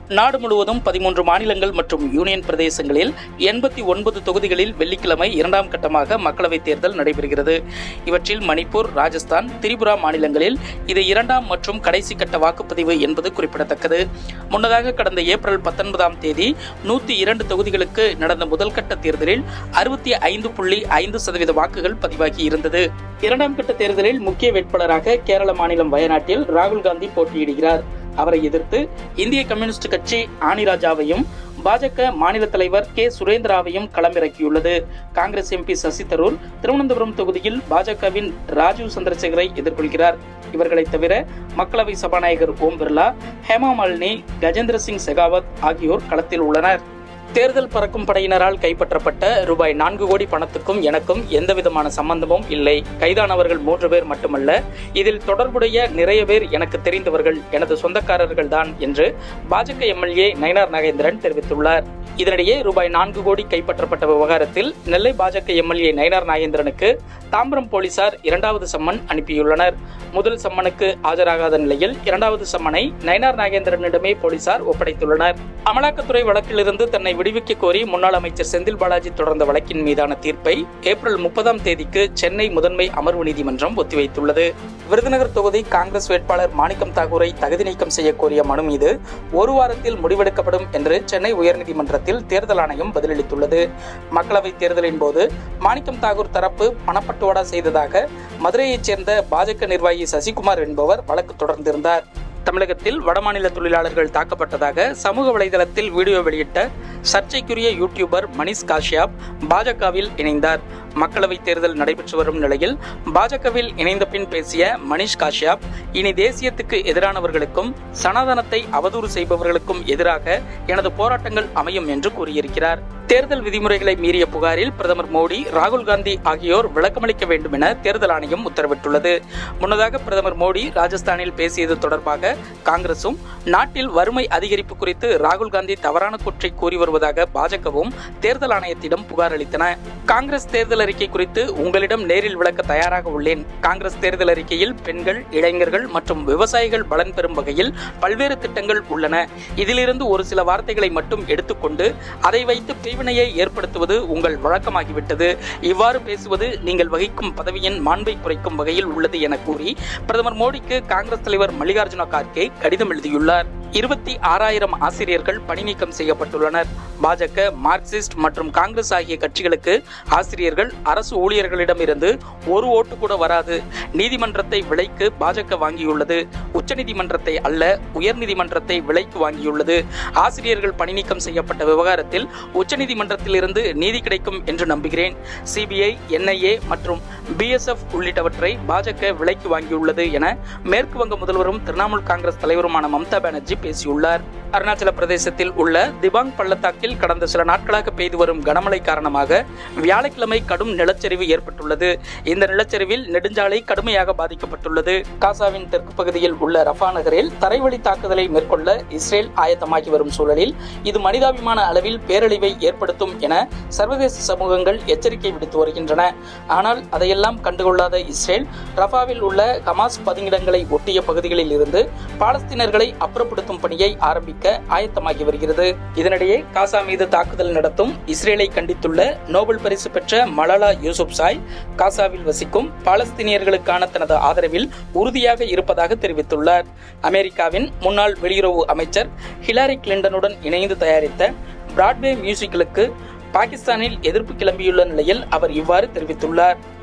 நாடு முழுவதும் பதிமூன்று மாநிலங்கள் மற்றும் யூனியன் பிரதேசங்களில் எண்பத்தி ஒன்பது தொகுதிகளில் வெள்ளிக்கிழமை இரண்டாம் கட்டமாக மக்களவைத் தேர்தல் நடைபெறுகிறது இவற்றில் மணிப்பூர் ராஜஸ்தான் திரிபுரா மாநிலங்களில் இது இரண்டாம் மற்றும் கடைசி கட்ட வாக்குப்பதிவு என்பது குறிப்பிடத்தக்கது முன்னதாக கடந்த ஏப்ரல் பத்தொன்பதாம் தேதி நூத்தி இரண்டு தொகுதிகளுக்கு நடந்த முதல் கட்ட தேர்தலில் அறுபத்தி ஐந்து புள்ளி ஐந்து சதவீத வாக்குகள் பதிவாகி இருந்தது இரண்டாம் கட்ட தேர்தலில் முக்கிய வேட்பாளராக கேரள மாநிலம் வயநாட்டில் ராகுல் காந்தி போட்டியிடுகிறார் அவரை எதிர்த்து இந்திய கம்யூனிஸ்ட் கட்சி ஆனிராஜாவையும் பாஜக மாநில தலைவர் கே சுரேந்திராவையும் களமிறக்கியுள்ளது காங்கிரஸ் எம்பி சசி தரூர் திருவனந்தபுரம் தொகுதியில் பாஜகவின் ராஜீவ் சந்திரசேகரை எதிர்கொள்கிறார் இவர்களை தவிர மக்களவை சபாநாயகர் ஓம் பிர்லா ஹேமா மாலினி கஜேந்திர சிங் செகாவத் ஆகியோர் களத்தில் உள்ளனர் தேர்தல் பறக்கும் படையினரால் கைப்பற்றப்பட்ட ரூபாய் நான்கு கோடி பணத்துக்கும் எனக்கும் எந்தவிதமான சம்பந்தமும் இல்லை கைதானவர்கள் மூன்று பேர் மட்டுமல்ல இதில் தொடர்புடைய நிறைய பேர் எனக்கு தெரிந்தவர்கள் எனது சொந்தக்காரர்கள் தான் என்று பாஜக எம்எல்ஏ நயனார் நாகேந்திரன் தெரிவித்துள்ளார் இதனிடையே ரூபாய் நான்கு கோடி கைப்பற்றப்பட்ட விவகாரத்தில் நெல்லை பாஜக எம்எல்ஏ நயனார் நாகேந்திரனுக்கு தாம்பரம் போலீசார் இரண்டாவது சம்மன் அனுப்பியுள்ளனர் முதல் சம்மனுக்கு ஆஜராகாத நிலையில் இரண்டாவது சம்மனை நயனார் நாகேந்திரனிடமே போலீசார் ஒப்படைத்துள்ளனர் அமலாக்கத்துறை வழக்கிலிருந்து தன்னை விடுவிக்க கோரி முன்னாள் அமைச்சர் செந்தில் பாலாஜி தொடர்ந்த வழக்கின் மீதான தீர்ப்பை ஏப்ரல் முப்பதாம் தேதிக்கு சென்னை முதன்மை அமர்வு நீதிமன்றம் ஒத்திவைத்துள்ளது விருதுநகர் தொகுதி காங்கிரஸ் வேட்பாளர் மாணிக்கம் தாகூரை தகுதி நீக்கம் செய்ய கோரிய மனு மீது ஒரு வாரத்தில் முடிவெடுக்கப்படும் என்று சென்னை உயர்நீதிமன்றத்தில் தேர்தல் ஆணையம் பதிலளித்துள்ளது மக்களவைத் தேர்தலின் போது மாணிக்கம் தாகூர் தரப்பு பணப்பட்டுவாடா செய்ததாக மதுரையைச் சேர்ந்த பாஜக நிர்வாகி சசிகுமார் என்பவர் வழக்கு தொடர்ந்திருந்தார் தமிழகத்தில் வடமாநில தொழிலாளர்கள் தாக்கப்பட்டதாக சமூக வலைதளத்தில் வீடியோ வெளியிட்ட சர்ச்சைக்குரிய யூடியூபர் மணிஷ் காஷ்யாப் பாஜகவில் இணைந்தார் மக்களவைத் தேர்தல் நடைபெற்று வரும் நிலையில் பாஜகவில் இணைந்த பின் பேசிய மணிஷ் காஷ்யாப் இனி தேசியத்துக்கு எதிரானவர்களுக்கும் சனாதனத்தை அவதூறு செய்பவர்களுக்கும் எதிராக எனது போராட்டங்கள் அமையும் என்று கூறியிருக்கிறார் தேர்தல் விதிமுறைகளை மீறிய புகாரில் பிரதமர் மோடி ராகுல் காந்தி ஆகியோர் விளக்கமளிக்க வேண்டும் என தேர்தல் ஆணையம் உத்தரவிட்டுள்ளது முன்னதாக பிரதமர் மோடி ராஜஸ்தானில் பேசியது தொடர்பாக காங்கிரசும் நாட்டில் வறுமை அதிகரிப்பு குறித்து ராகுல் காந்தி தவறான குற்றை கூறி வருவதாக பாஜகவும் தேர்தல் ஆணையத்திடம் புகார் அளித்தன காங்கிரஸ் தேர்தல் அறிக்கை குறித்து உங்களிடம் நேரில் விளக்க தயாராக உள்ளேன் காங்கிரஸ் தேர்தல் அறிக்கையில் பெண்கள் இளைஞர்கள் மற்றும் விவசாயிகள் பலன் பெறும் வகையில் பல்வேறு திட்டங்கள் உள்ளன இதிலிருந்து ஒரு சில வார்த்தைகளை மட்டும் எடுத்துக்கொண்டு அதை வைத்து பிரிவினையை ஏற்படுத்துவது உங்கள் வழக்கமாகிவிட்டது இவ்வாறு பேசுவது நீங்கள் வகிக்கும் பதவியின் மாண்பை குறைக்கும் வகையில் உள்ளது என கூறி பிரதமர் மோடிக்கு காங்கிரஸ் தலைவர் மல்லிகார்ஜுன கார்கே கடிதம் எழுதியுள்ளார் இருபத்தி ஆறாயிரம் ஆசிரியர்கள் பணிநீக்கம் செய்யப்பட்டுள்ளனர் பாஜக மார்க்சிஸ்ட் மற்றும் காங்கிரஸ் ஆகிய கட்சிகளுக்கு ஆசிரியர்கள் அரசு ஊழியர்களிடமிருந்து ஒரு ஓட்டு கூட வராது நீதிமன்றத்தை விலைக்கு பாஜக வாங்கியுள்ளது உச்சநீதிமன்றத்தை அல்ல உயர்நீதிமன்றத்தை விலைக்கு வாங்கியுள்ளது ஆசிரியர்கள் பணிநீக்கம் செய்யப்பட்ட விவகாரத்தில் உச்சநீதிமன்றத்திலிருந்து நீதி கிடைக்கும் என்று நம்புகிறேன் சிபிஐ என்ஐஏ மற்றும் பிஎஸ்எஃப் உள்ளிட்டவற்றை பாஜக விலைக்கு வாங்கியுள்ளது என மேற்கு வங்க முதல்வரும் திரிணாமுல் காங்கிரஸ் தலைவருமான மம்தா பானர்ஜி பேசியுள்ளார் அருணாச்சல பிரதேசத்தில் உள்ள திபாங் பள்ளத்தாக்கில் கடந்த சில நாட்களாக பெய்து வரும் கனமழை காரணமாக வியாழக்கிழமை கடும் நிலச்சரிவு ஏற்பட்டுள்ளது இந்த நிலச்சரிவில் நெடுஞ்சாலை கடுமையாக பாதிக்கப்பட்டுள்ளது காசாவின் தெற்கு பகுதியில் உள்ள ரஃபா நகரில் தரைவழி தாக்குதலை மேற்கொள்ள இஸ்ரேல் ஆயத்தமாகி வரும் சூழலில் இது மனிதாபிமான அளவில் பேரழிவை ஏற்படுத்தும் என சர்வதேச சமூகங்கள் எச்சரிக்கை விடுத்து வருகின்றன ஆனால் அதையெல்லாம் கண்டுகொள்ளாத இஸ்ரேல் ரஃபாவில் உள்ள ஹமாஸ் பதுங்கிடங்களை ஒட்டிய பகுதிகளில் இருந்து பாலஸ்தீனர்களை அப்புறப்படுத்தும் பணியை ஆரம்பிக்க ஆயத்தமாகி வருகிறது இதனிடையே காசா மீது தாக்குதல் நடத்தும் இஸ்ரேலை கண்டித்துள்ள நோபல் பரிசு பெற்ற மலாலா யூசுப்சாய் காசாவில் வசிக்கும் பாலஸ்தீனியர்களுக்கான தனது ஆதரவில் உறுதியாக இருப்பதாக தெரிவித்துள்ளார் அமெரிக்காவின் முன்னாள் வெளியுறவு அமைச்சர் ஹிலாரி கிளின்டனுடன் இணைந்து தயாரித்த பிராட்வே மியூசிக்கலுக்கு பாகிஸ்தானில் எதிர்ப்பு கிளம்பியுள்ள நிலையில் அவர் இவ்வாறு தெரிவித்துள்ளார்